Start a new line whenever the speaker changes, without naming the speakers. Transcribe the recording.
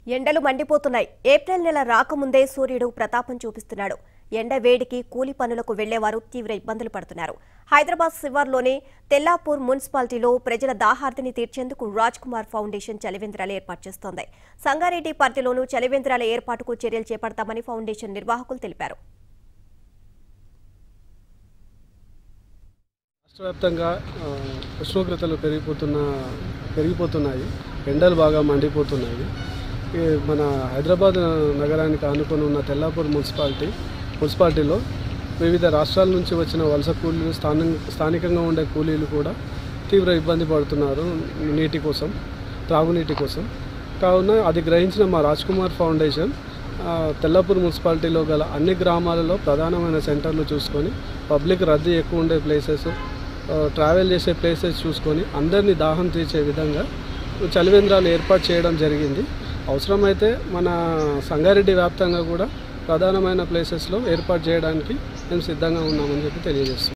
ఎండలు మండిపోతున్నాయి ఏప్రిల్ నెల రాకముందే సూర్యుడు ప్రతాపం చూపిస్తున్నాడు ఎండ వేడికి కూలి పనులకు వెళ్లేవారు తీవ్ర ఇబ్బందులు పడుతున్నారు హైదరాబాద్ శివార్లోని తెల్లాపూర్ మున్సిపాలిటీలో ప్రజల దాహార్తిని తీర్చేందుకు రాజ్ కుమార్ ఫౌండేషన్ చలివేంద్రాలు ఏర్పాటు చేస్తోంది సంగారెడ్డి పరిధిలోనూ చలివేంద్రాల ఏర్పాటుకు చర్యలు చేపడతామని ఫౌండేషన్ నిర్వాహకులు తెలిపారు
రాష్ట్ర వ్యాప్తంగా ఆ, ఉష్ణోగ్రతలు పెరిగిపోతున్న పెరిగిపోతున్నాయి ఎండలు బాగా మండిపోతున్నాయి ఈ మన హైదరాబాద్ నగరానికి ఆనుకొని ఉన్న తెల్లాపూర్ మున్సిపాలిటీ మున్సిపాలిటీలో వివిధ రాష్ట్రాల నుంచి వచ్చిన వలస కూలీలు స్థానం స్థానికంగా ఉండే కూలీలు కూడా తీవ్ర ఇబ్బంది పడుతున్నారు నీటి కోసం త్రాగునీటి కోసం కావున అది గ్రహించిన మా రాజ్ కుమార్ ఫౌండేషన్ ఆ, తెల్లాపూర్ మున్సిపాలిటీలో గల అన్ని గ్రామాలలో ప్రధానమైన సెంటర్లు చూసుకొని పబ్లిక్ రద్దీ ఎక్కువ ఉండే ప్లేసెస్ ట్రావెల్ చేసే ప్లేసెస్ చూసుకొని అందరినీ దాహం తీర్చే విధంగా చలివేంద్రాలు ఏర్పాటు చేయడం జరిగింది అవసరమైతే మన సంగారెడ్డి వ్యాప్తంగా కూడా ప్రధానమైన ప్లేసెస్లో ఏర్పాటు చేయడానికి మేము సిద్ధంగా ఉన్నామని చెప్పి తెలియజేస్తున్నాం